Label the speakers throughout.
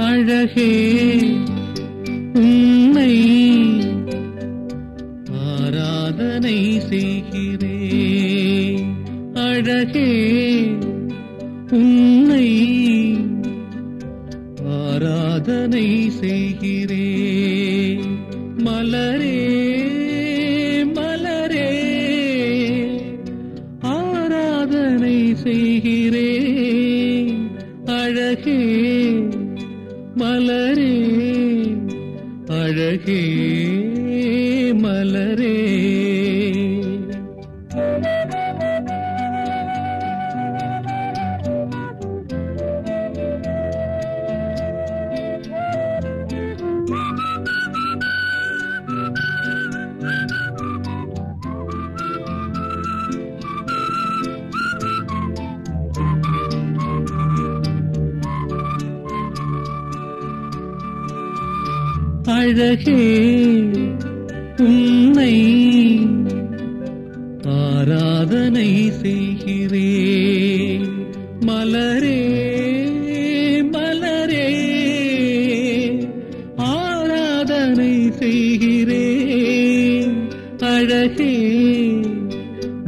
Speaker 1: அழகே உன்னை ஆராதனை செய்கிறேன் அழகே உன்னை ஆராதனை செய்கிறேன் மலரே மலரே ஆராதனை செய்கிறேன் அழகே மலரே அழகே மலரே அழகே உன்னை ஆராதனை செய்கிறேன் மலரே மலரே ஆராதனை செய்கிறேன் அழகே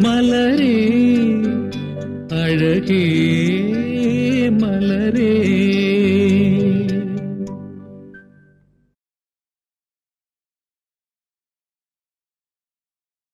Speaker 1: மலரே அழகே மலரே